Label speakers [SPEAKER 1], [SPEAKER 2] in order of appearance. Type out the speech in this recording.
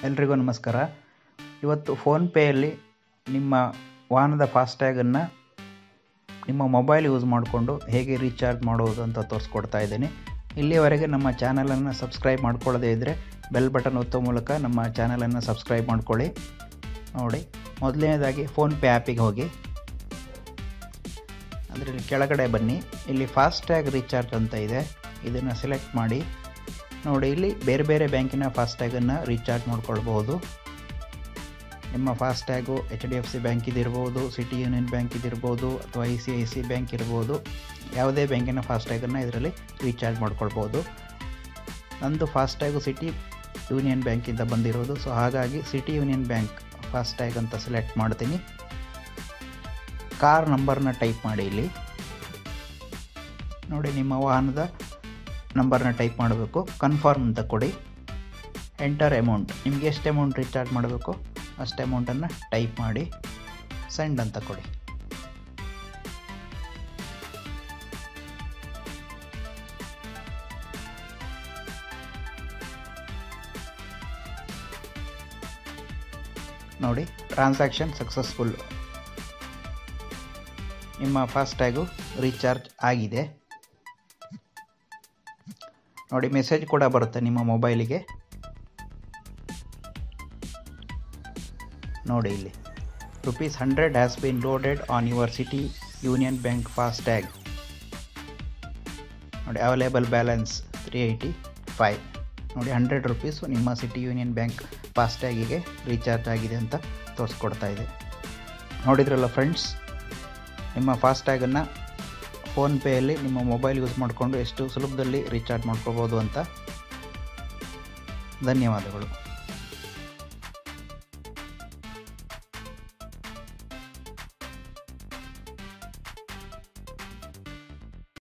[SPEAKER 1] ಎಲ್ರಿಗೂ ನಮಸ್ಕಾರ ಇವತ್ತು ಫೋನ್ಪೇಯಲ್ಲಿ ನಿಮ್ಮ ವಾಹನದ ಫಾಸ್ಟ್ಯಾಗನ್ನು ನಿಮ್ಮ ಮೊಬೈಲ್ ಯೂಸ್ ಮಾಡಿಕೊಂಡು ಹೇಗೆ ರೀಚಾರ್ಜ್ ಮಾಡೋದು ಅಂತ ತೋರಿಸ್ಕೊಡ್ತಾ ಇದ್ದೀನಿ ಇಲ್ಲಿವರೆಗೆ ನಮ್ಮ ಚಾನಲನ್ನು ಸಬ್ಸ್ಕ್ರೈಬ್ ಮಾಡ್ಕೊಳ್ಳದೇ ಇದ್ದರೆ ಬೆಲ್ ಬಟನ್ ಒತ್ತೋ ಮೂಲಕ ನಮ್ಮ ಚಾನಲನ್ನು ಸಬ್ಸ್ಕ್ರೈಬ್ ಮಾಡ್ಕೊಳ್ಳಿ ನೋಡಿ ಮೊದಲನೇದಾಗಿ ಫೋನ್ಪೇ ಆ್ಯಪಿಗೆ ಹೋಗಿ ಅಂದರೆ ಇಲ್ಲಿ ಕೆಳಗಡೆ ಬನ್ನಿ ಇಲ್ಲಿ ಫಾಸ್ಟ್ಯಾಗ್ ರೀಚಾರ್ಜ್ ಅಂತ ಇದೆ ಇದನ್ನು ಸೆಲೆಕ್ಟ್ ಮಾಡಿ ನೋಡಿ ಇಲ್ಲಿ ಬೇರೆ ಬೇರೆ ಬ್ಯಾಂಕಿನ ಫಾಸ್ಟ್ಯಾಗನ್ನು ರೀಚಾರ್ಜ್ ಮಾಡ್ಕೊಳ್ಬೋದು ನಿಮ್ಮ FASTag H D F C bank ಇದಿರ್ಬೋದು ಸಿಟಿ ಯೂನಿಯನ್ ಬ್ಯಾಂಕ್ ಇದಿರ್ಬೋದು ಅಥವಾ I C I C bank ಇರ್ಬೋದು ಯಾವುದೇ ಬ್ಯಾಂಕಿನ ಫಾಸ್ಟ್ಯಾಗನ್ನು ಇದರಲ್ಲಿ ರೀಚಾರ್ಜ್ ಮಾಡ್ಕೊಳ್ಬೋದು ನಂದು ಫಾಸ್ಟ್ಯಾಗು ಸಿಟಿ ಯೂನಿಯನ್ ಬ್ಯಾಂಕಿಂದ ಬಂದಿರೋದು ಸೊ ಹಾಗಾಗಿ ಸಿಟಿ ಯೂನಿಯನ್ ಬ್ಯಾಂಕ್ ಫಾಸ್ಟ್ಯಾಗ್ ಅಂತ ಸೆಲೆಕ್ಟ್ ಮಾಡ್ತೀನಿ ಕಾರ್ ನಂಬರ್ನ ಟೈಪ್ ಮಾಡಿ ಇಲ್ಲಿ ನೋಡಿ ನಿಮ್ಮ ವಾಹನದ ನಂಬರ್ನ ಟೈಪ್ ಮಾಡಬೇಕು ಕನ್ಫರ್ಮ್ ಅಂತ ಕೊಡಿ ಎಂಟರ್ ಅಮೌಂಟ್ ನಿಮಗೆ ಎಷ್ಟು ಅಮೌಂಟ್ ರೀಚಾರ್ಜ್ ಮಾಡಬೇಕು ಅಷ್ಟು ಅಮೌಂಟನ್ನು ಟೈಪ್ ಮಾಡಿ ಸೆಂಡ್ ಅಂತ ಕೊಡಿ ನೋಡಿ ಟ್ರಾನ್ಸಾಕ್ಷನ್ ಸಕ್ಸಸ್ಫುಲ್ ನಿಮ್ಮ ಫಾಸ್ಟ್ಯಾಗು ರೀಚಾರ್ಜ್ ಆಗಿದೆ ನೋಡಿ ಮೆಸೇಜ್ ಕೂಡ ಬರುತ್ತೆ ನಿಮ್ಮ ಮೊಬೈಲಿಗೆ ನೋಡಿ ಇಲ್ಲಿ rupees hundred has been loaded on your City Union bank FASTag ನೋಡಿ available balance three eighty five ನೋಡಿ ಹಂಡ್ರೆಡ್ ರುಪೀಸು ನಿಮ್ಮ ಸಿಟಿ ಯೂನಿಯನ್ ಬ್ಯಾಂಕ್ ಫಾಸ್ಟ್ಯಾಗಿಗೆ ರೀಚಾರ್ಜ್ ಆಗಿದೆ ಅಂತ ತೋರಿಸ್ಕೊಡ್ತಾ ಇದೆ ನೋಡಿದ್ರಲ್ಲ ಫ್ರೆಂಡ್ಸ್ ನಿಮ್ಮ ಫಾಸ್ಟ್ಯಾಗನ್ನು ಫೋನ್ಪೇಯಲ್ಲಿ ನಿಮ್ಮ ಮೊಬೈಲ್ ಯೂಸ್ ಮಾಡಿಕೊಂಡು ಎಷ್ಟು ಸುಲಭದಲ್ಲಿ ರೀಚಾರ್ಜ್ ಮಾಡ್ಕೋಬೋದು ಅಂತ ಧನ್ಯವಾದಗಳು